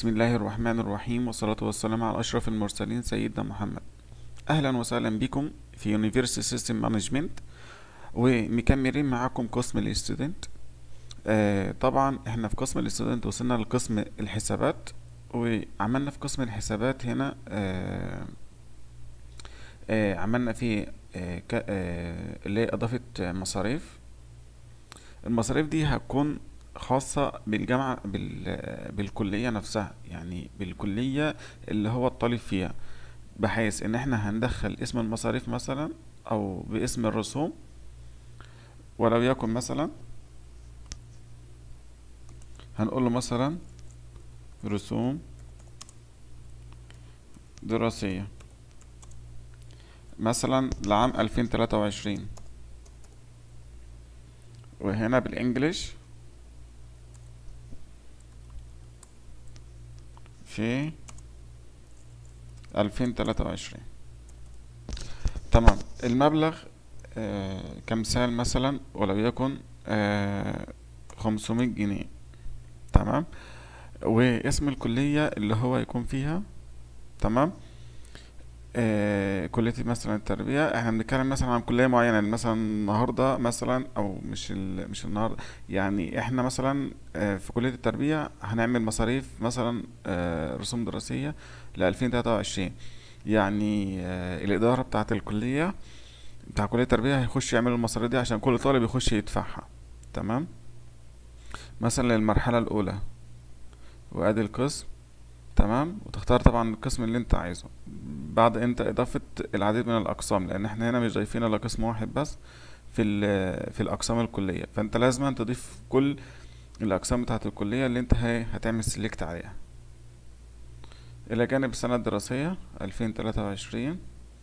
بسم الله الرحمن الرحيم والصلاة والسلام على أشرف المرسلين سيدنا محمد أهلا وسهلا بكم في University System Management ومكملين معاكم قسم الاستودنت آه طبعا احنا في قسم الاستودنت وصلنا لقسم الحسابات وعملنا في قسم الحسابات هنا آه آه عملنا فيه آه ك- آه اللي هي إضافة مصاريف المصاريف دي هتكون خاصة بالجامعة بال... بالكلية نفسها يعني بالكلية اللي هو الطالب فيها بحيث ان احنا هندخل اسم المصاريف مثلا او باسم الرسوم ولو يكن مثلا هنقول له مثلا رسوم دراسية مثلا لعام 2023 وهنا بالانجليش في ألفين تلاتة وعشرين تمام المبلغ آه كمثال مثلا ولو يكن خمسمية جنيه تمام واسم الكلية اللي هو يكون فيها تمام آه كلية مثلا التربية احنا بنتكلم مثلا عن كلية معينة يعني مثلا النهاردة مثلا او مش ال... مش النهاردة يعني احنا مثلا آه في كلية التربية هنعمل مصاريف مثلا آه رسوم دراسية لألفين تلاتة وعشرين يعني آه الإدارة بتاعة الكلية بتاع كلية التربية هيخش يعمل المصاريف دي عشان كل طالب يخش يدفعها تمام مثلا للمرحلة الأولى وأدي القسم تمام وتختار طبعا القسم اللي انت عايزه بعد انت اضافة العديد من الاقسام لان احنا هنا مش ضايفين الا قسم واحد بس في في الاقسام الكلية فانت لازم تضيف كل الاقسام بتاعت الكلية اللي انت هتعمل سيلكت عليها الى جانب السنة الدراسية الفين تلاتة وعشرين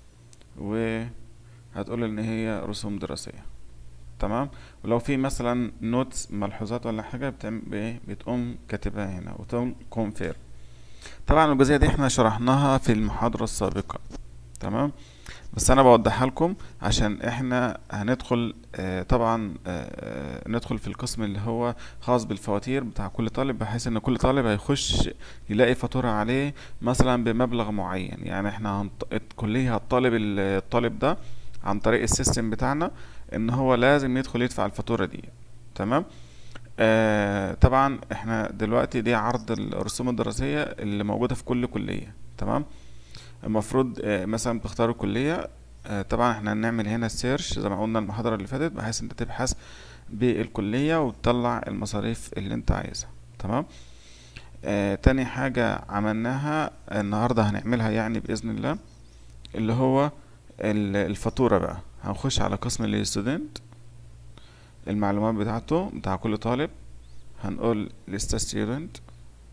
وهتقول ان هي رسوم دراسية تمام ولو في مثلا نوتس ملحوظات ولا حاجة بتعمل بتقوم كاتبها هنا وتقوم كونفيرم طبعا الجزئية دي احنا شرحناها في المحاضرة السابقة تمام بس انا بوضحها لكم عشان احنا هندخل اه طبعا اه ندخل في القسم اللي هو خاص بالفواتير بتاع كل طالب بحيث ان كل طالب هيخش يلاقي فاتورة عليه مثلا بمبلغ معين يعني احنا هنط... الكلية هتطالب الطالب ده عن طريق السيستم بتاعنا ان هو لازم يدخل يدفع الفاتورة دي تمام آه طبعا احنا دلوقتي دي عرض الرسوم الدراسية اللي موجودة في كل كلية تمام المفروض آه مثلا بتختاروا كلية آه طبعا احنا هنعمل هنا سيرش زي ما قلنا المحاضرة اللي فاتت بحيث انت تبحث بالكلية وتطلع المصاريف اللي انت عايزها تمام آه تاني حاجة عملناها النهاردة هنعملها يعني بإذن الله اللي هو الفاتورة بقى هنخش على قسم الستودنت المعلومات بتاعته بتاع كل طالب هنقول list student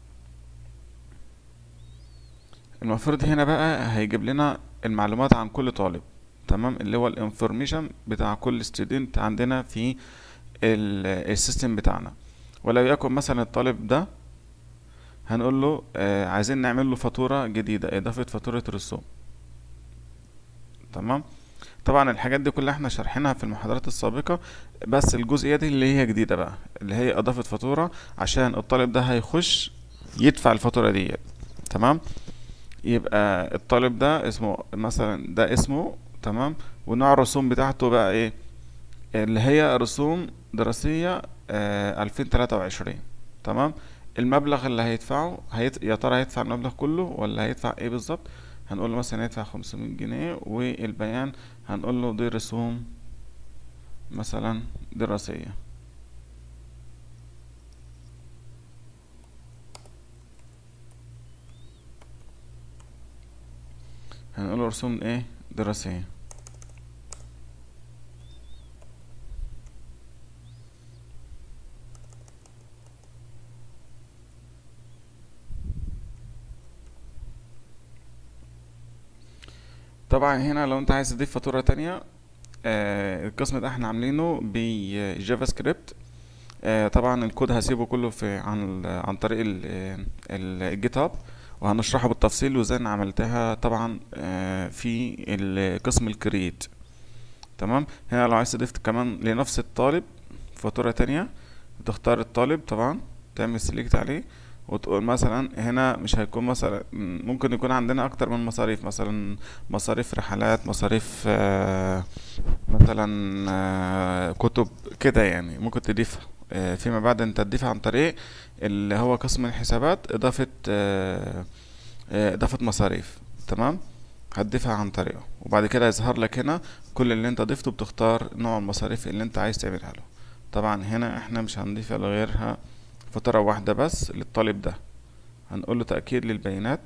المفروض هنا بقى هيجيب لنا المعلومات عن كل طالب تمام اللي هو الانفورميشن بتاع كل ستودنت عندنا في السيستم بتاعنا ولو يكن مثلا الطالب ده هنقول له آه عايزين نعمل له فاتورة جديدة اضافة فاتورة رسوم تمام طبعا الحاجات دي كلها احنا شارحينها في المحاضرات السابقة بس الجزئية دي اللي هي جديدة بقى اللي هي اضافة فاتورة عشان الطالب ده هيخش يدفع الفاتورة دي تمام يبقى الطالب ده اسمه مثلا ده اسمه تمام ونوع الرسوم بتاعته بقى ايه اللي هي رسوم دراسية الفين تلاتة وعشرين تمام المبلغ اللي هيدفعه هيت... يا ترى هيدفع المبلغ كله ولا هيدفع ايه بالظبط هنقول له مثلا يدفع خمسمية جنيه والبيان هنقول له دي رسوم مثلا دراسية هنقول له رسوم ايه دراسية طبعا هنا لو انت عايز تضيف فاتورة تانية آه القسم ده احنا عاملينه بجافا سكريبت آه طبعا الكود هسيبه كله في عن عن طريق الجيت هاب وهنشرحه بالتفصيل وازاي انا عملتها طبعا آه في القسم الكرييت تمام هنا لو عايز تضيف كمان لنفس الطالب فاتورة تانية بتختار الطالب طبعا تعمل سيلكت عليه وتقول مثلا هنا مش هيكون مثلا ممكن يكون عندنا اكتر من مصاريف مثلا مصاريف رحلات مصاريف آه، مثلا آه، كتب كده يعني ممكن تضيفها آه، فيما بعد انت تضيفها عن طريق اللي هو قسم الحسابات اضافة آه، آه، اضافة مصاريف تمام هتضيفها عن طريقه وبعد كده يظهر لك هنا كل اللي انت ضفته بتختار نوع المصاريف اللي انت عايز تعملها له طبعا هنا احنا مش هنضيف إلا غيرها فاتورة واحدة بس للطالب ده هنقول له تأكيد للبيانات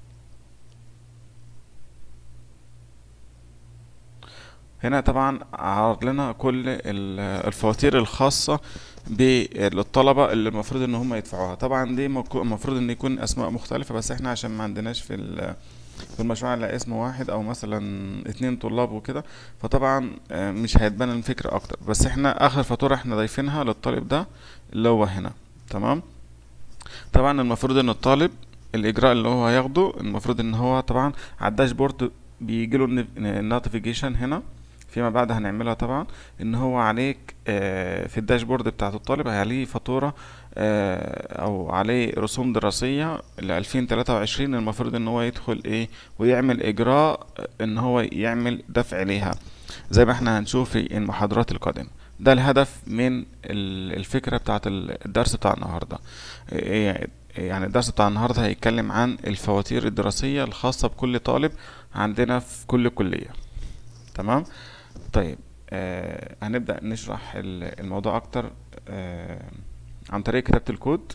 هنا طبعا عرض لنا كل ال- الفواتير الخاصة بالطلبة اللي المفروض ان هم يدفعوها طبعا دي مك- المفروض ان يكون اسماء مختلفة بس احنا عشان ما عندناش في ال- في المشروع على اسم واحد او مثلا اتنين طلاب وكده فطبعا آه، مش هيتبان الفكرة اكتر بس احنا اخر فاتورة احنا ضايفينها للطالب ده اللي هو هنا تمام طبعا المفروض ان الطالب الاجراء اللي هو هياخده المفروض ان هو طبعا على الداشبورد بيجيله النوتيفيكيشن هنا فيما بعد هنعملها طبعا ان هو عليك آه، في الداشبورد بتاعت الطالب عليه فاتورة آه، او عليه رسوم دراسية ل 2023 المفروض ان هو يدخل ايه ويعمل اجراء ان هو يعمل دفع ليها زي ما احنا هنشوف في المحاضرات القادمة ده الهدف من ال- الفكرة بتاعت ال- الدرس بتاع النهاردة إيه- يعني الدرس بتاع النهاردة هيتكلم عن الفواتير الدراسية الخاصة بكل طالب عندنا في كل كلية تمام طيب آه هنبدأ نشرح ال- الموضوع أكتر آه عن طريق كتابة الكود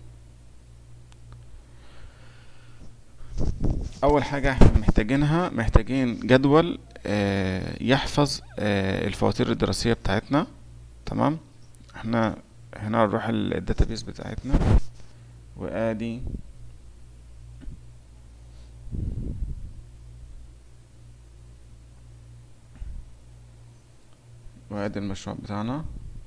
أول حاجة احنا محتاجينها محتاجين جدول آه يحفظ آه الفواتير الدراسية بتاعتنا تمام احنا هنا نروح الداتابيس بتاعتنا وادي وادي المشروع بتاعنا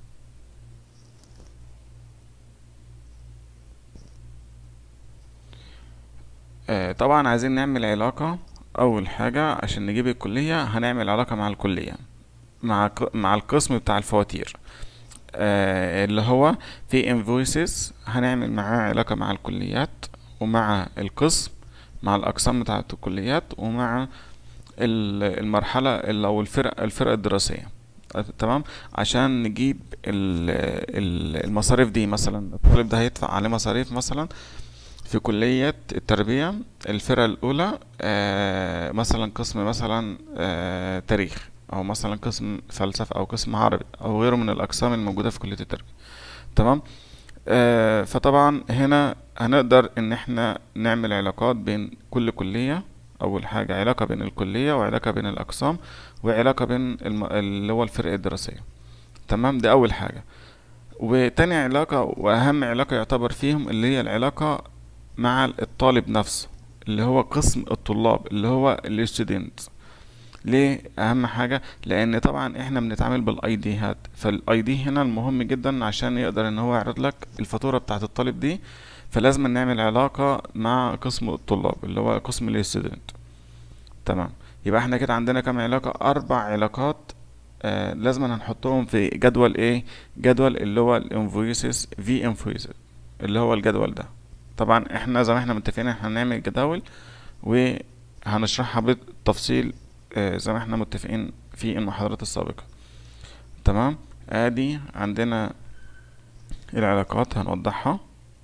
آه طبعا عايزين نعمل علاقة اول حاجة عشان نجيب الكلية هنعمل علاقة مع الكلية مع ق- مع القسم بتاع الفواتير آه اللي هو في invoices هنعمل معاه علاقة مع الكليات ومع القسم مع الأقسام بتاعة الكليات ومع ال- المرحلة ال- أو الفرق الفرق الدراسية آه، تمام عشان نجيب ال- ال- المصاريف دي مثلا الطالب ده هيدفع عليه مصاريف مثلا في كلية التربية الفرقة الأولى آه مثلا قسم مثلا آه تاريخ أو مثلا قسم فلسفة أو قسم عربي أو غيره من الأقسام الموجودة في كلية التربية تمام آه فطبعا هنا هنقدر إن احنا نعمل علاقات بين كل كلية أول حاجة علاقة بين الكلية وعلاقة بين الأقسام وعلاقة بين الم... اللي هو الفرق الدراسية تمام دي أول حاجة وتاني علاقة وأهم علاقة يعتبر فيهم اللي هي العلاقة مع الطالب نفسه اللي هو قسم الطلاب اللي هو الستودنت ليه اهم حاجة لان طبعا احنا بنتعامل بالاي دي هات فالاي دي هنا المهم جدا عشان يقدر ان هو يعرض لك الفاتورة بتاعت الطالب دي فلازم نعمل علاقة مع قسم الطلاب اللي هو قسم الستودنت تمام يبقى احنا كده عندنا كام علاقة اربع علاقات آه لازم هنحطهم في جدول ايه جدول اللي هو الانفويسز في انفويسز اللي هو الجدول ده طبعا احنا زي ما احنا متفقين احنا هنعمل جداول وهنشرحها بالتفصيل آه، زي ما احنا متفقين في المحاضرات السابقة تمام ادي عندنا العلاقات هنوضحها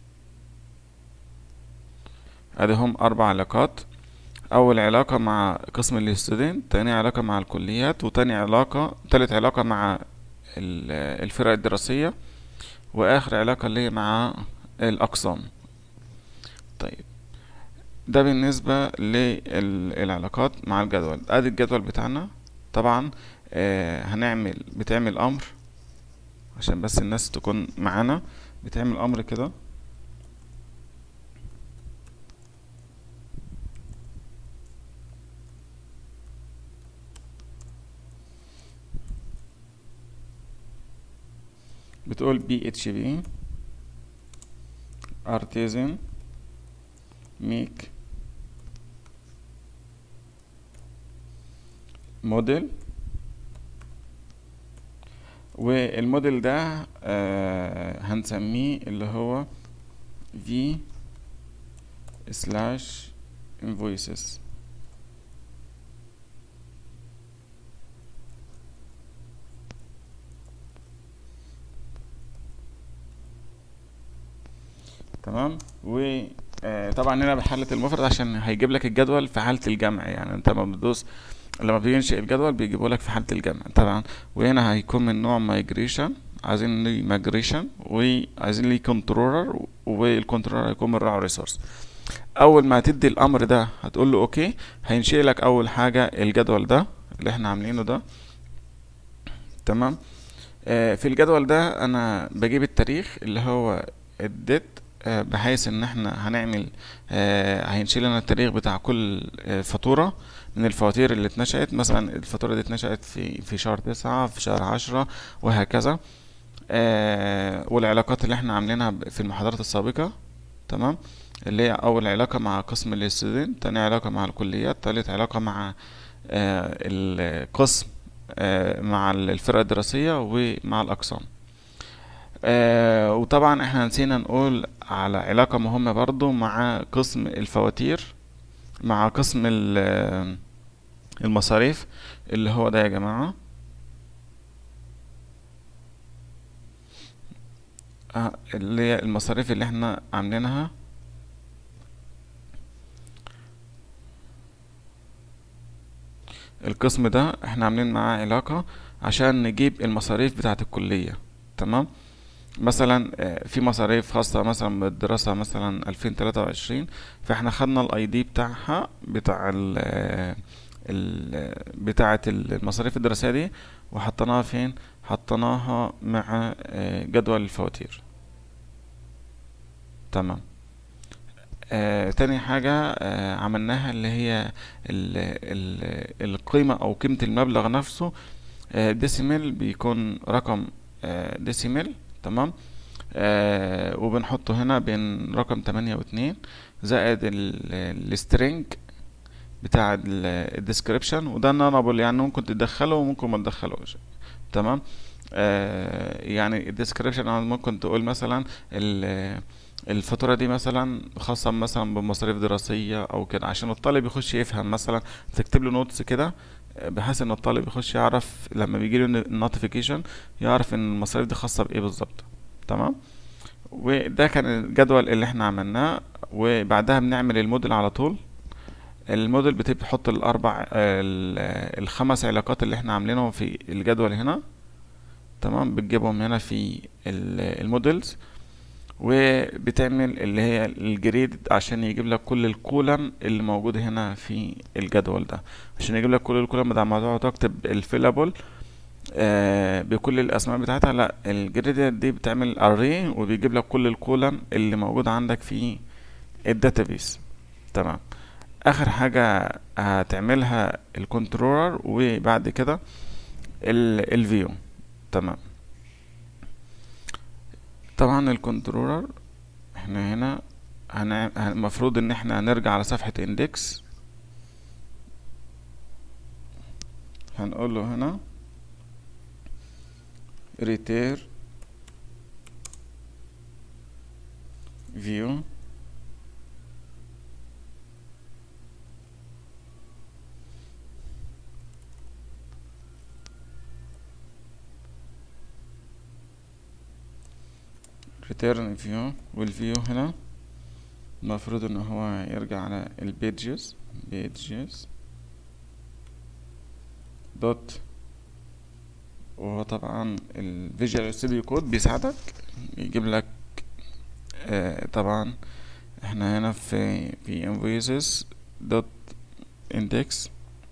ادي هم اربع علاقات اول علاقة مع قسم الاستودنت تاني علاقة مع الكليات وتاني علاقة تالت علاقة مع ال- الفرق الدراسية واخر علاقة اللي هي مع الاقسام طيب ده بالنسبة للعلاقات مع الجدول ادي الجدول بتاعنا طبعا آه هنعمل بتعمل امر عشان بس الناس تكون معانا بتعمل امر كده بتقول بي اتش بي artisan make موديل والموديل ده آه هنسميه اللي هو في slash invoices تمام وطبعا هنا بحالة المفرد عشان هيجيب لك الجدول في حالة الجمع يعني انت لما بتدوس لما بينشئ الجدول بيجيبه لك في حالة الجمع طبعا وهنا هيكون من نوع مايجريشن عايزين لي مايجريشن وعايزين لي كنترولر والكنترولر هيكون من راعي ريسورس اول ما تدي الامر ده هتقول له اوكي هينشئ لك اول حاجة الجدول ده اللي احنا عاملينه ده تمام آه في الجدول ده انا بجيب التاريخ اللي هو الديت آه بحيث ان احنا هنعمل آه هينشيل لنا التاريخ بتاع كل آه فاتورة من الفواتير اللي اتنشأت مثلا الفاتورة دي اتنشأت في في شهر تسعة في شهر عشرة وهكذا والعلاقات اللي احنا عاملينها في المحاضرات السابقة تمام اللي هي اول علاقة مع قسم الاستودنت تاني علاقة مع الكليات تالت علاقة مع القسم مع الفرق الدراسية ومع الأقسام آه وطبعا احنا نسينا نقول على علاقة مهمة برضو مع قسم الفواتير مع قسم المصاريف اللي هو ده يا جماعة آه اللي هي المصاريف اللي احنا عاملينها القسم ده احنا عاملين معاه علاقة عشان نجيب المصاريف بتاعة الكلية تمام مثلا في مصاريف خاصة مثلا بالدراسة مثلا ألفين تلاتة وعشرين فاحنا خدنا الاي دي بتاعها بتاع ال ال بتاعة المصاريف الدراسية دي وحطيناها فين حطيناها مع جدول الفواتير تمام آه تاني حاجة آه عملناها اللي هي ال ال القيمة أو قيمة المبلغ نفسه آه ديسيميل بيكون رقم آه ديسيميل تمام آه وبنحطه هنا بين رقم تمانية واتنين زائد السترينج بتاع الديسكريبشن وده نانبل يعني ممكن تدخله وممكن ما تدخلوش تمام آه يعني الديسكريبشن ممكن تقول مثلا الفاتورة دي مثلا خاصة مثلا بمصاريف دراسية أو كده عشان الطالب يخش يفهم مثلا تكتب له نوتس كده بحيث ان الطالب يخش يعرف لما بيجي له النوتيفيكيشن يعرف ان المصاريف دي خاصة بإيه بالظبط تمام وده كان الجدول اللي احنا عملناه وبعدها بنعمل الموديل على طول الموديل بتحط الأربع الخمس علاقات اللي احنا عاملينهم في الجدول هنا تمام بتجيبهم هنا في الموديلز وبتعمل اللي هي الجريد عشان يجيب لك كل الكولم اللي موجود هنا في الجدول ده عشان يجيب لك كل الكولم بدل ما تقعد تكتب الفيلابل آه بكل الاسماء بتاعتها لا الجريد دي بتعمل اري وبيجيب لك كل الكولم اللي موجود عندك في الداتابيس تمام اخر حاجه هتعملها الكنترولر وبعد كده الفيو تمام طبعا الكنترولر احنا هنا المفروض ان احنا هنرجع على صفحة اندكس هنقول له هنا ريتير فيو return view والفيو هنا المفروض ان هو يرجع على البيجز بيجز دوت وهو طبعا الفيجوال ستوديو كود بيساعدك يجيب لك آه طبعا احنا هنا في في invoices دوت index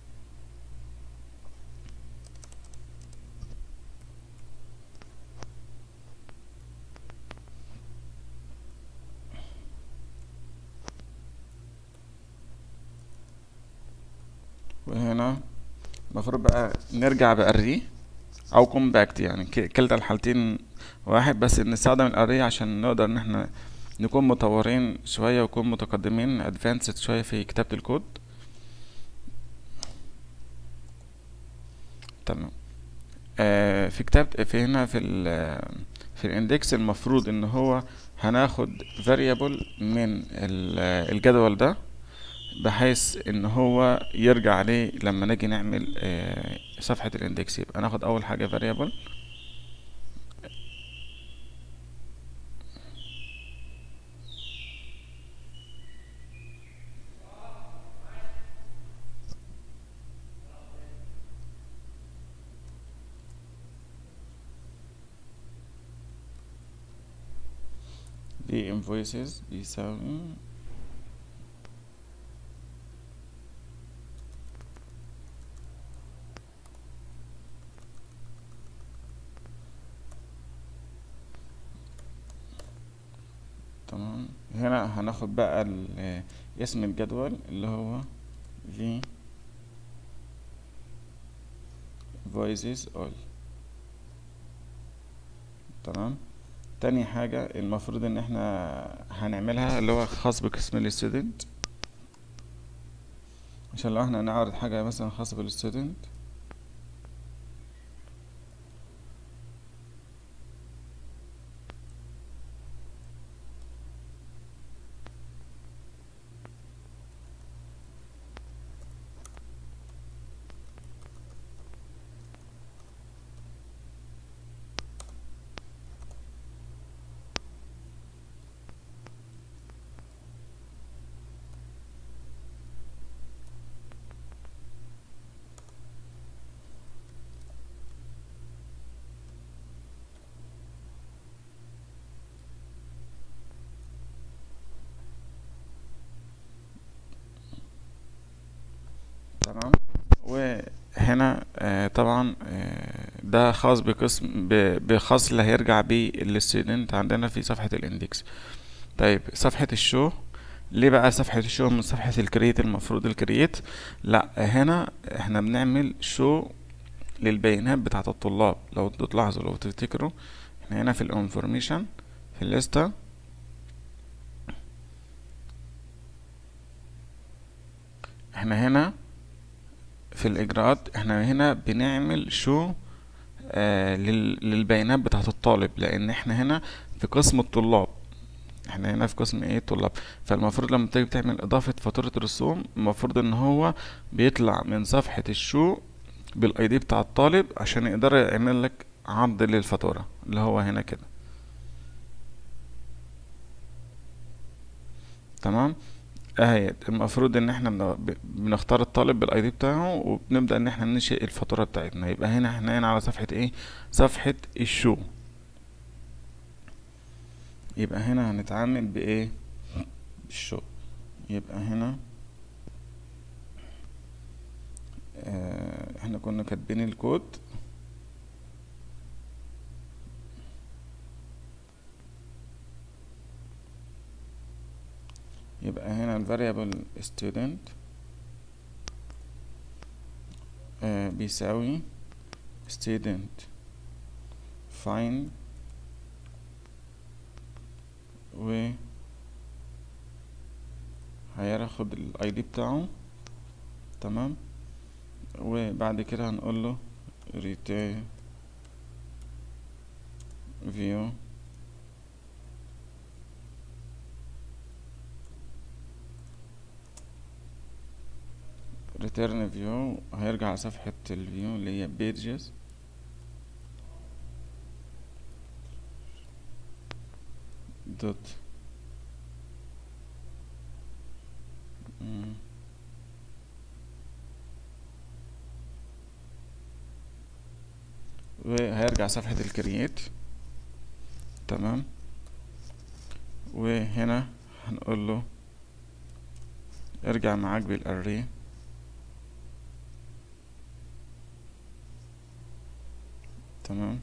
وهنا المفروض بقى نرجع بأري او كومباكت يعني كلتا الحالتين واحد بس نستخدم الاري عشان نقدر ان احنا نكون مطورين شوية ونكون متقدمين ادفانسد شوية في كتابة الكود تمام آه في كتابة في هنا في ال في في الاندكس المفروض ان هو هناخد variable من ال- الجدول ده بحيث ان هو يرجع عليه لما نيجي نعمل آه، صفحة الاندكس يبقى ناخد اول حاجة variable دي invoices بيساوي تمام هنا هناخد بقى ال- اسم الجدول اللي هو v voices all تمام تاني حاجة المفروض ان احنا هنعملها اللي هو خاص بقسم الستودنت عشان لو احنا نعرض حاجة مثلا خاصة بالستودنت تمام وهنا آه، طبعا آه، ده خاص بقسم ب- بخاص اللي هيرجع بيه الستودنت عندنا في صفحة الاندكس طيب صفحة الشو ليه بقى صفحة الشو من صفحة الكرييت المفروض الكرييت لا هنا احنا بنعمل شو للبيانات بتاعة الطلاب لو انتوا تلاحظوا لو تفتكروا احنا هنا في الانفورميشن في الليستة احنا هنا في الإجراءات احنا هنا بنعمل شو آه لل- للبيانات بتاعة الطالب لأن احنا هنا في قسم الطلاب احنا هنا في قسم ايه طلاب فالمفروض لما تيجي تعمل إضافة فاتورة رسوم المفروض إن هو بيطلع من صفحة الشو بالاي دي بتاع الطالب عشان يقدر يعمل لك عرض للفاتورة اللي هو هنا كده تمام اهي المفروض ان احنا بن- ب- بنختار الطالب بالاي دي بتاعه وبنبدأ ان احنا ننشئ الفاتورة بتاعتنا يبقى هنا احنا هنا على صفحة ايه صفحة الشو يبقى هنا هنتعامل بايه بالشو يبقى هنا آه احنا كنا كاتبين الكود يبقى هنا ال variable student آه بيساوي student find و هياخد الاي دي بتاعه تمام وبعد كده هنقول له return view return view هيرجع على صفحة الفيو اللي هي pages dot مم. وهيرجع صفحة الكرييت تمام وهنا هنقول له ارجع معاك بالاري تمام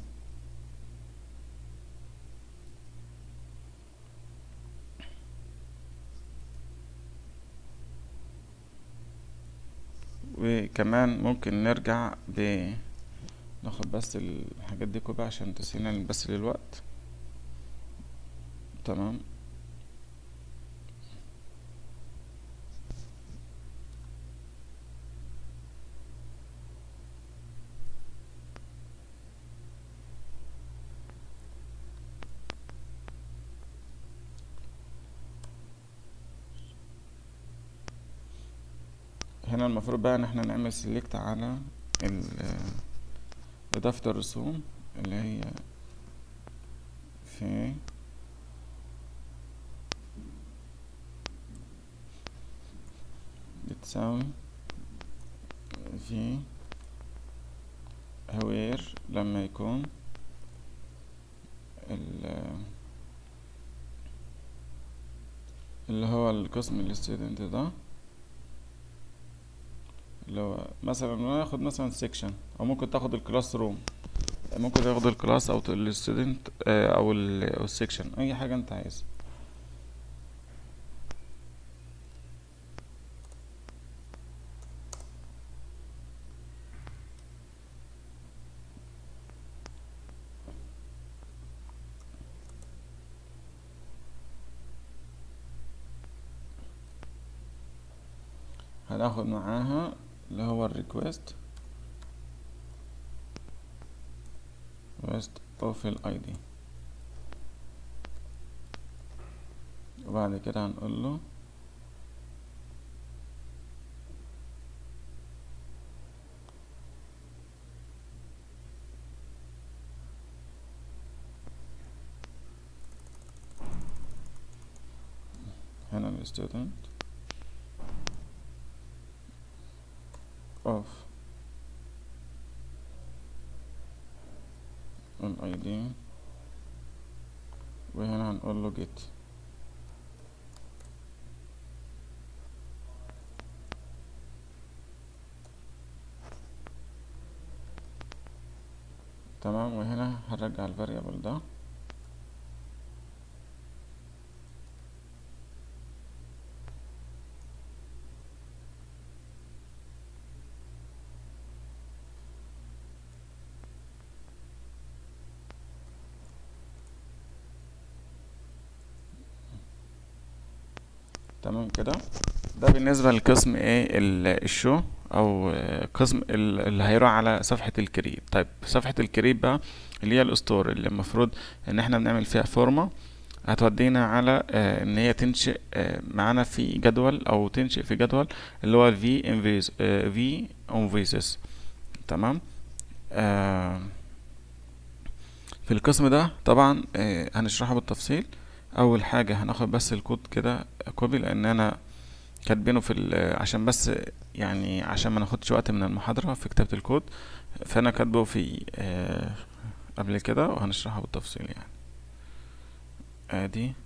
وكمان ممكن نرجع ب ناخد بس الحاجات دي كلها عشان تسهيلا بس للوقت تمام هنا المفروض بقى ان احنا نعمل سيلكت على ال اضافة الرسوم اللي هي في بتساوي في هوير لما يكون اللي هو القسم الستودنت ده اللي هو مثلا ناخد مثلا سيكشن او ممكن تاخد الكلاس روم ممكن تاخد الكلاس او الستودنت او السيكشن اي حاجه انت عايزها هناخد معاها اللي هو الريكوست request of ال ID وبعد كده هنقول له هنا ال student of ال ID وهنا هنقول له get تمام وهنا هنرجع الفاريبل ده تمام كده ده بالنسبة لقسم ايه الشو او قسم اللي هيروح على صفحة الكريب طيب صفحة الكريب بقى اللي هي الاسطور اللي المفروض ان احنا بنعمل فيها فورمة هتودينا على آه ان هي تنشئ آه معانا في جدول او تنشئ في جدول اللي هو في انفيز في انفيزس تمام آه في القسم ده طبعا هنشرحه بالتفصيل اول حاجه هناخد بس الكود كده كوبي لان انا كاتبينه في عشان بس يعني عشان ما ناخدش وقت من المحاضره في كتابه الكود فانا كاتبه في آه قبل كده وهنشرحه بالتفصيل يعني ادي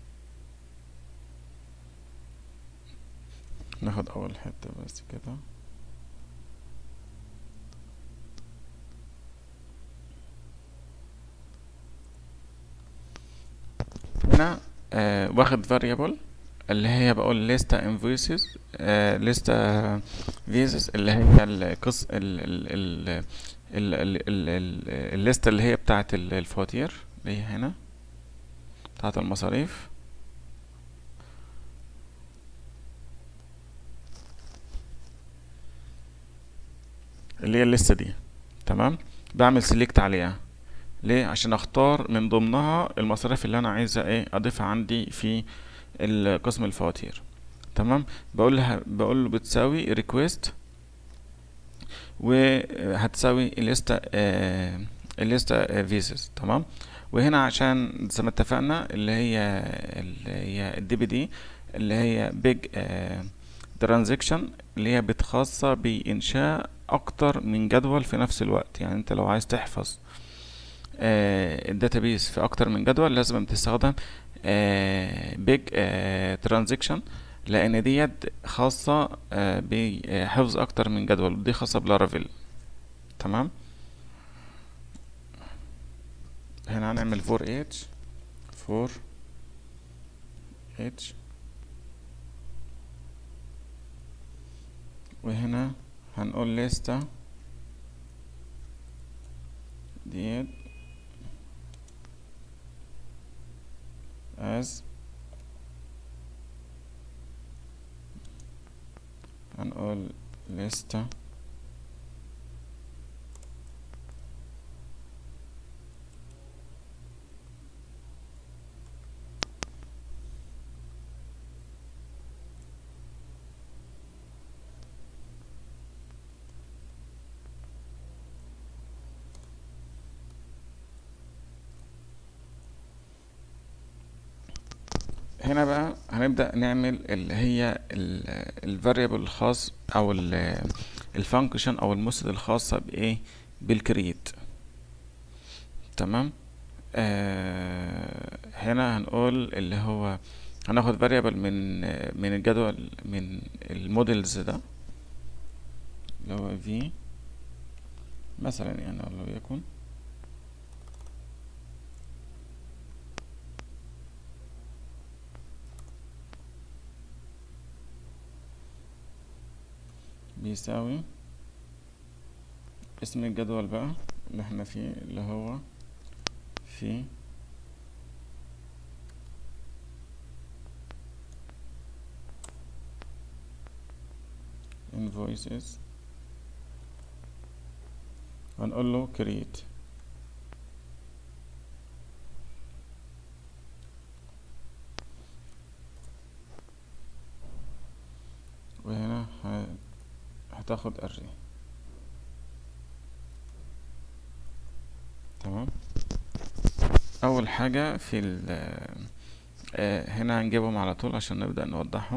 ناخد اول حته بس كده هنا آه واخد variable اللي هي بقول ليستا invoices آه ليستا فيزز اللي هي القص ال ال ال ال ال ال الليستا اللي هي بتاعة الفواتير اللي هي هنا بتاعة المصاريف اللي هي الليستا دي تمام بعمل سيلكت عليها ليه عشان اختار من ضمنها المصاريف اللي انا عايزه ايه اضيفها عندي في قسم الفواتير تمام بقول لها بقول له بتساوي ريكويست وهتساوي الليستا آه الليستا فيزز تمام وهنا عشان زي ما اتفقنا اللي هي اللي هي الدي بي دي اللي هي بيج ترانزكشن اللي هي بتخاصة بإنشاء أكتر من جدول في نفس الوقت يعني أنت لو عايز تحفظ الداتابيس في اكتر من جدول لازم تستخدم بيج ترانزكشن لان ديت خاصة بحفظ اكتر من جدول ودي خاصة بلارافيل تمام هنا هنعمل فور اتش فور اتش وهنا هنقول ليستا ديت as هنقول لستة هنا بقى هنبدأ نعمل اللي هي الفاريبل الخاص او الفانكشن او المثل الخاصة بايه بالكريت تمام آه هنا هنقول اللي هو هناخد فاريبل من من الجدول من المودلز ده اللي هو في مثلا يعني لو يكن بيساوي اسم الجدول بقى اللي احنا فيه اللي هو في invoices هنقول له create وهنا هتاخد array تمام اول حاجة في ال آه هنا هنجيبهم على طول عشان نبدأ نوضحهم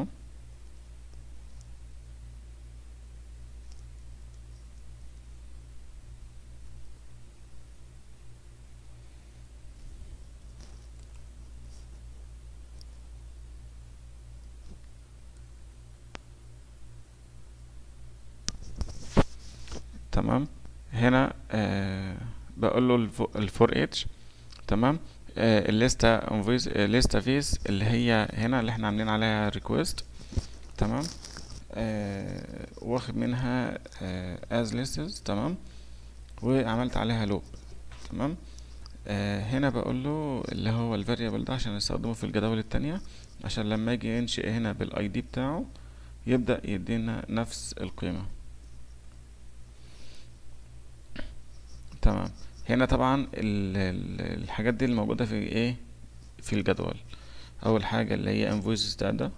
تمام هنا آه بقول له الفور اتش تمام آه الليستا انفويس ليستا فيس اللي هي هنا اللي احنا عاملين عليها ريكويست تمام آه واخد منها آه as lists تمام وعملت عليها لوب تمام آه هنا بقول له اللي هو الفاريبل ده عشان استخدمه في الجداول التانية عشان لما اجي ينشئ هنا بالاي دي بتاعه يبدأ يدينا نفس القيمة تمام هنا طبعا ال ال الحاجات دي الموجودة في ايه في الجدول اول حاجة اللي هي انفويس داتا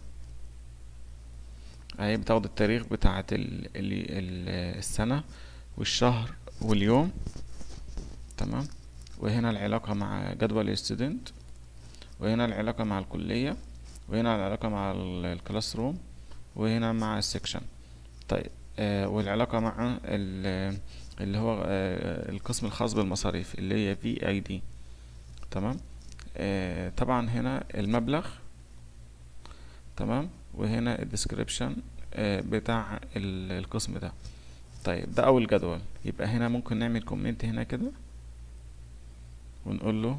اهي بتاخد التاريخ بتاعة ال ال ال السنة والشهر واليوم تمام وهنا العلاقة مع جدول الستودنت وهنا العلاقة مع الكلية وهنا العلاقة مع الكلاس روم وهنا مع السكشن طيب آه والعلاقة مع اللي هو آه القسم الخاص بالمصاريف اللي هي في اي دي تمام آه طبعا هنا المبلغ تمام وهنا الديسكريبشن آه بتاع القسم ده طيب ده اول جدول يبقى هنا ممكن نعمل كومنت هنا كده ونقول له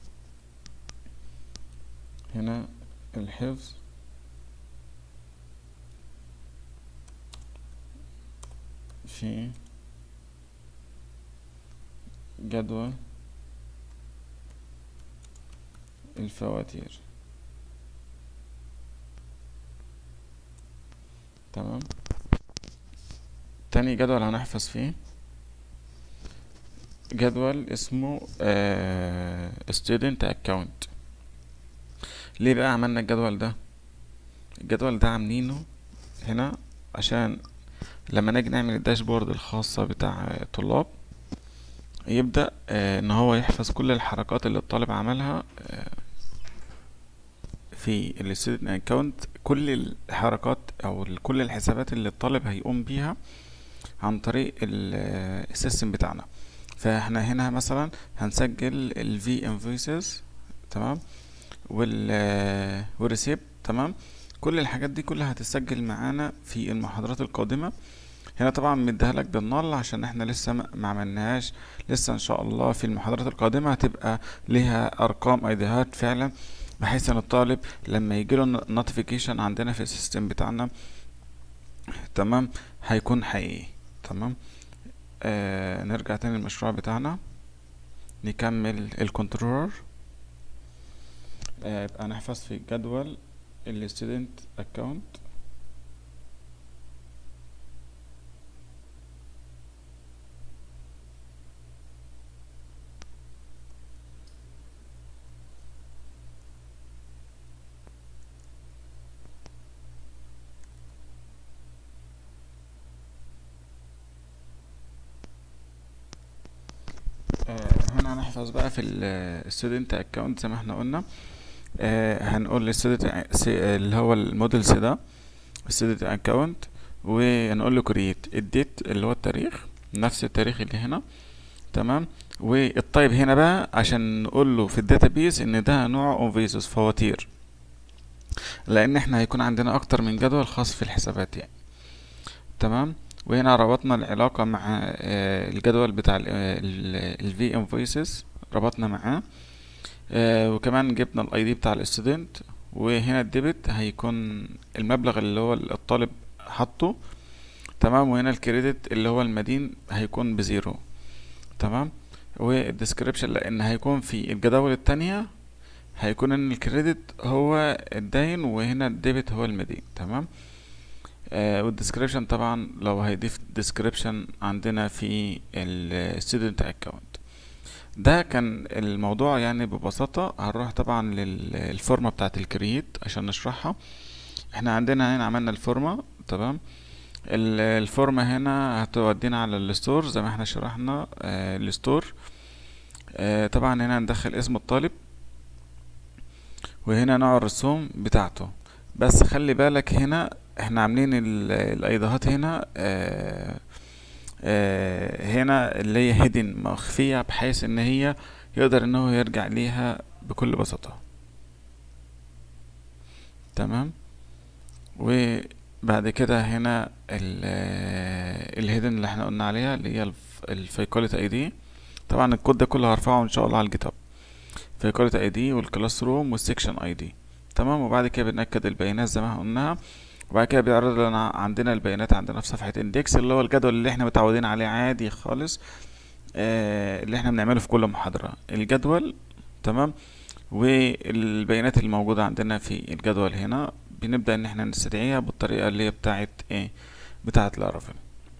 هنا الحفظ في جدول الفواتير تمام تاني جدول هنحفظ فيه جدول اسمه آه student account ليه بقى عملنا الجدول ده الجدول ده عاملينه هنا عشان لما نيجي نعمل الداشبورد الخاصة بتاع الطلاب يبدأ آه ان هو يحفظ كل الحركات اللي الطالب عملها آه في الستودنت اكونت كل الحركات او كل الحسابات اللي الطالب هيقوم بيها عن طريق السيستم بتاعنا فاحنا هنا مثلا هنسجل ال V invoices تمام وال والريسيبت تمام كل الحاجات دي كلها هتسجل معانا في المحاضرات القادمة هنا طبعا مديها لك بالنل عشان احنا لسه ما عملناهاش لسه ان شاء الله في المحاضرات القادمة هتبقى ليها ارقام ايديهات فعلا بحيث ان الطالب لما يجيله نوتيفيكيشن عندنا في السيستم بتاعنا تمام هيكون حقيقي تمام آه نرجع تاني للمشروع بتاعنا نكمل الكنترولر آه يبقى نحفظ في جدول الستودنت اكونت هنا هنحفظ بقى في الستودنت اكونت زي ما احنا قلنا آه هنقول للستودنت اللي هو المودلز ده student account ونقول له create الديت اللي هو التاريخ نفس التاريخ اللي هنا تمام والطيب هنا بقى عشان نقول له في الداتابيز ان ده نوع اونفيسوس فواتير لان احنا هيكون عندنا اكتر من جدول خاص في الحسابات يعني تمام وهنا ربطنا العلاقة مع آه، الجدول بتاع الفي انفويسز ربطنا معاه آه، وكمان جبنا الاي دي بتاع الاستودنت وهنا الديبت هيكون المبلغ اللي هو الطالب حطه تمام وهنا الكريدت اللي هو المدين هيكون بزيرو تمام والديسكريبشن لان هيكون في الجداول التانية هيكون ان الكريدت هو الداين وهنا الديبت هو المدين تمام آه والديسكريبشن طبعا لو هيضيف ديسكريبشن عندنا في الستودنت اكونت ده كان الموضوع يعني ببساطة هنروح طبعا للفورمة بتاعة الكرييت عشان نشرحها احنا عندنا هنا عملنا الفورمة تمام ال- الفورمة هنا هتودينا على الستور زي ما احنا شرحنا آه الستور آه طبعا هنا هندخل اسم الطالب وهنا نوع الرسوم بتاعته بس خلي بالك هنا احنا عاملين ال- الايضاحات هنا آه آه هنا اللي هي هيدن مخفية بحيث ان هي يقدر ان هو يرجع ليها بكل بساطة تمام وبعد كده هنا الهيدن اللي احنا قلنا عليها اللي هي الفيكوليت اي دي طبعا الكود ده كله هرفعه ان شاء الله على الجيت هاب فيكوليت اي دي والكلاس روم والسكشن اي دي تمام وبعد كده بنأكد البيانات زي ما قلناها وبعد كده بيعرض لنا عندنا البيانات عندنا في صفحة اندكس اللي هو الجدول اللي احنا متعودين عليه عادي خالص آه اللي احنا بنعمله في كل محاضرة الجدول تمام والبيانات الموجودة عندنا في الجدول هنا بنبدأ ان احنا نستدعيها بالطريقة اللي هي بتاعت ايه بتاعت لارافيل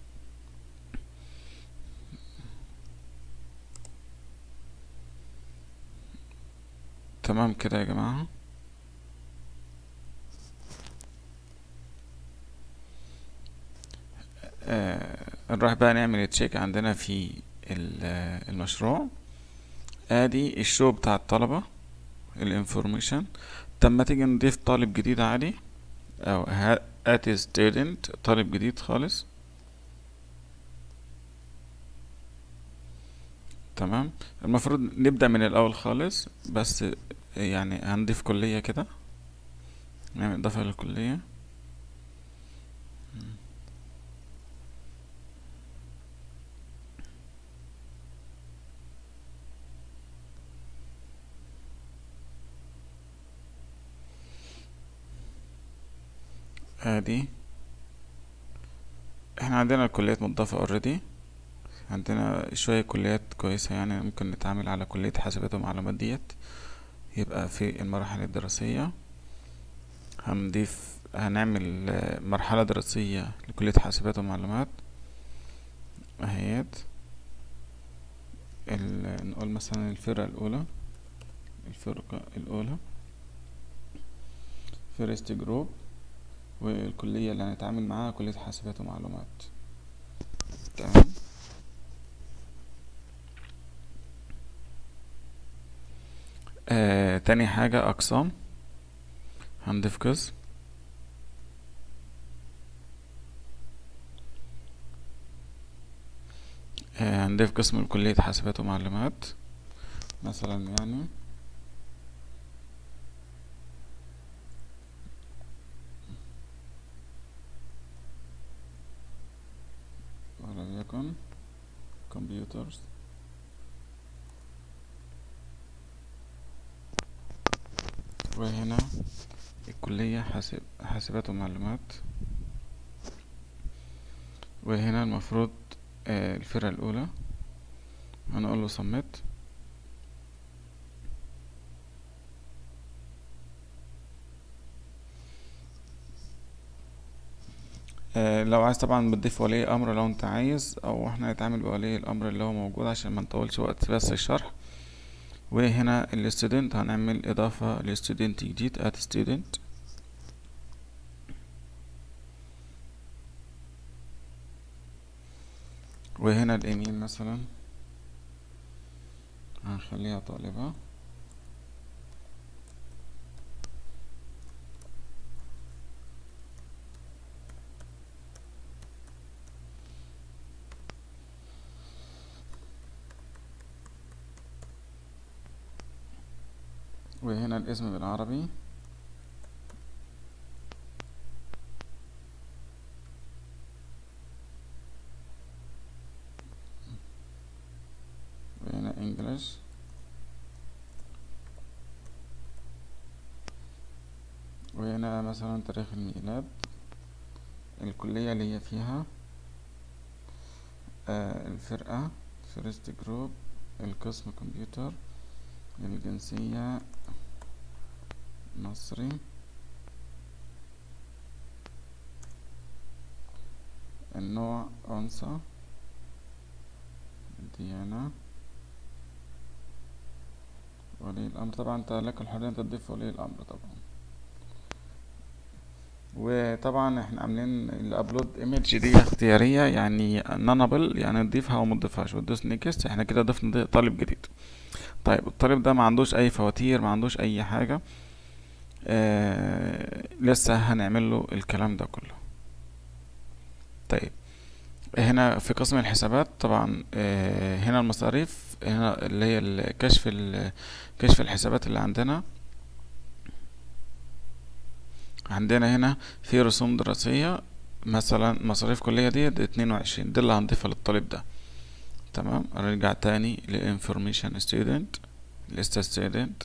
تمام كده يا جماعة آه نروح بقى نعمل تشيك عندنا في ال- المشروع ادي الشو بتاع الطلبة الانفورميشن طب ما تيجي نضيف طالب جديد عادي او ات ستودنت طالب جديد خالص تمام المفروض نبدأ من الاول خالص بس يعني هنضيف كلية كده نعمل اضافة للكلية ادي احنا عندنا الكليات مضافة اوريدي عندنا شوية كليات كويسة يعني ممكن نتعامل على كلية حاسبات ومعلومات ديت يبقى في المراحل الدراسية هنضيف هنعمل آه، مرحلة دراسية لكلية حاسبات ومعلومات اهيت ال- نقول مثلا الفرقة الأولى الفرقة الأولى فيرست جروب والكلية اللي هنتعامل معاها كلية حاسبات ومعلومات تمام آه تاني حاجة أقسام هنضيف قسم آه هنضيف قسم لكلية حاسبات ومعلومات مثلا يعني وليكن computers وهنا الكلية حاسب حاسبات ومعلومات وهنا المفروض آه، الفرقة الأولى هنقول له submit آه، لو عايز طبعا بتضيف ولي امر لو انت عايز او احنا نتعامل بولي الامر اللي هو موجود عشان ما نطولش وقت بس الشرح وهنا الستودنت هنعمل اضافة لستودنت جديد ات ستودنت وهنا الايميل مثلا هنخليها طالبة وهنا الاسم بالعربي وهنا انجلش وهنا مثلا تاريخ الميلاد الكلية اللي هي فيها آه الفرقة فيرست جروب القسم كمبيوتر الجنسية مصري النوع أنثى الديانة ولي الأمر طبعا انت لك الحرية انت تضيف ولي الأمر طبعا وطبعا احنا عاملين الابلود ايمج دي اختيارية يعني نانبل يعني تضيفها او متضيفهاش وتدوس نيكست احنا كده ضفنا طالب جديد طيب الطالب ده ما عندوش اي فواتير ما عندوش اي حاجة آه لسه هنعمل له الكلام ده كله طيب هنا في قسم الحسابات طبعا آه هنا المصاريف هنا اللي هي كشف كشف الحسابات اللي عندنا عندنا هنا في رسوم دراسية مثلا مصاريف كلية دي اتنين وعشرين دي اللي هنضيفها للطالب ده تمام نرجع تاني للانفورميشن ستودنت لسه ستودنت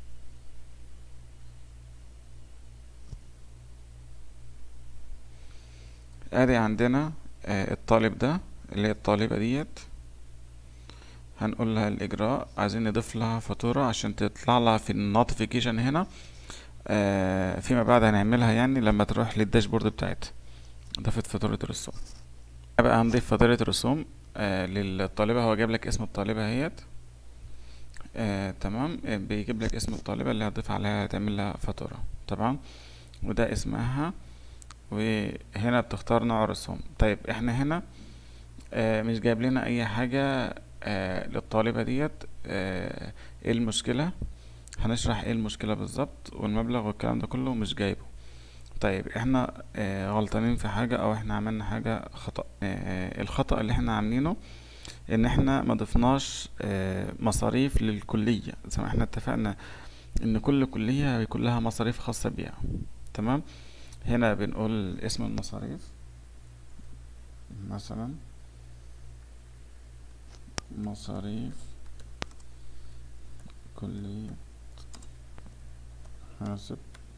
ادي عندنا آه الطالب ده اللي هي الطالبة ديت هنقول لها الاجراء عايزين نضيف لها فاتورة عشان تطلع لها في النوتيفيكيشن هنا آه فيما بعد هنعملها يعني لما تروح للداشبورد بتاعتها اضافة فاتورة الرسوم بقى هنضيف فاتورة الرسوم آه للطالبة هو جاب لك اسم الطالبة اهيت آه تمام آه بيجيب لك اسم الطالبة اللي هتضيف عليها هتعمل لها فاتورة تمام وده اسمها وهنا بتختار نوع الرسوم طيب احنا هنا آه مش جايب لنا اي حاجة آه للطالبة ديت آه ايه المشكلة هنشرح ايه المشكلة بالظبط والمبلغ والكلام ده كله مش جايبه طيب احنا آه غلطانين في حاجة او احنا عملنا حاجة خطأ آه الخطأ اللي احنا عاملينه ان احنا ما ضفناش آه مصاريف للكلية زي ما احنا اتفقنا ان كل كلية بيكون لها مصاريف خاصة بيها تمام هنا بنقول اسم المصاريف مثلا مصاريف كلية حاسب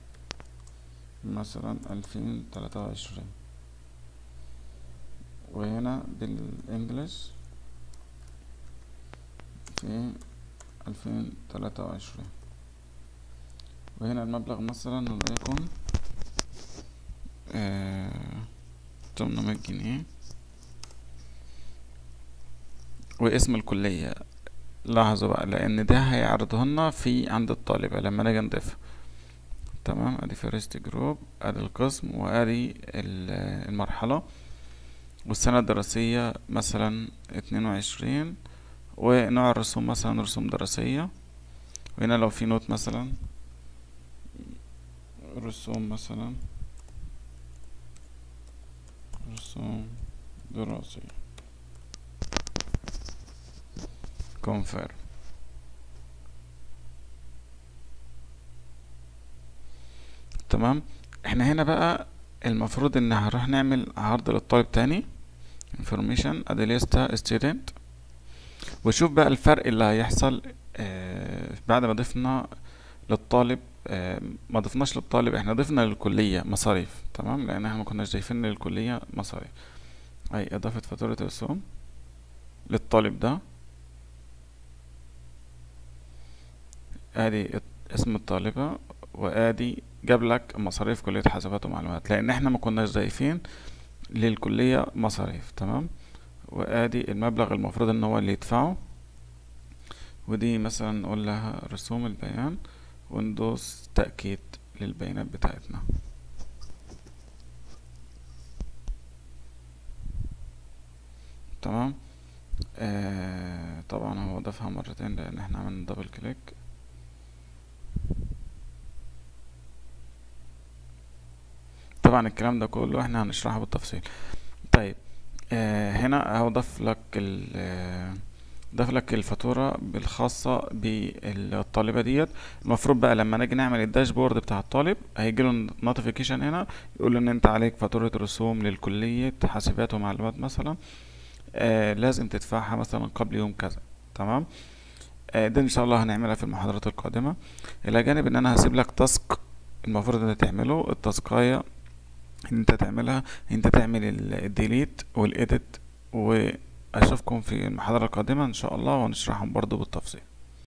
مثلا ألفين تلاتة وعشرين وهنا بالانجلش في ألفين تلاتة وعشرين وهنا المبلغ مثلا وليكن تمنمية جنيه واسم الكلية لاحظوا بقى لأن ده هيعرضه لنا في عند الطالبة لما نيجي نضيفها تمام ادي فيرست جروب ادي القسم وادي المرحلة والسنة الدراسية مثلا اتنين وعشرين ونوع الرسوم مثلا رسوم دراسية وهنا لو في نوت مثلا رسوم مثلا رسوم دراسية confirm تمام احنا هنا بقى المفروض ان هنروح نعمل عرض للطالب تاني information ادي لسته student وشوف بقى الفرق اللي هيحصل آه بعد ما ضفنا للطالب آه ما ضفناش للطالب احنا ضفنا للكلية مصاريف تمام لان احنا ما كناش ضايفين للكلية مصاريف اي اضافة فاتورة رسوم للطالب ده ادي اسم الطالبة وادي جاب لك مصاريف كلية حاسبات ومعلومات لان احنا ما كناش ضايفين للكلية مصاريف تمام وادي المبلغ المفروض ان هو اللي يدفعه ودي مثلا نقول لها رسوم البيان وندوس تأكيد للبيانات بتاعتنا تمام آه طبعا هو ضافها مرتين لان احنا عملنا دبل كليك طبعا الكلام ده كله احنا هنشرحه بالتفصيل طيب آه هنا هضيف لك ضاف لك الفاتورة بالخاصة بالطالبة ديت المفروض بقى لما نيجي نعمل الداشبورد بتاع الطالب هيجي له نوتيفيكيشن هنا يقول ان انت عليك فاتورة رسوم للكلية حاسبات ومعلومات مثلا آه لازم تدفعها مثلا قبل يوم كذا تمام آه ده ان شاء الله هنعملها في المحاضرات القادمة الى جانب ان انا هسيب لك تاسك المفروض انت تعمله التاسكاية ان انت تعملها انت تعمل الديليت والإيديت واشوفكم في المحاضرة القادمة ان شاء الله ونشرحهم برضو بالتفصيل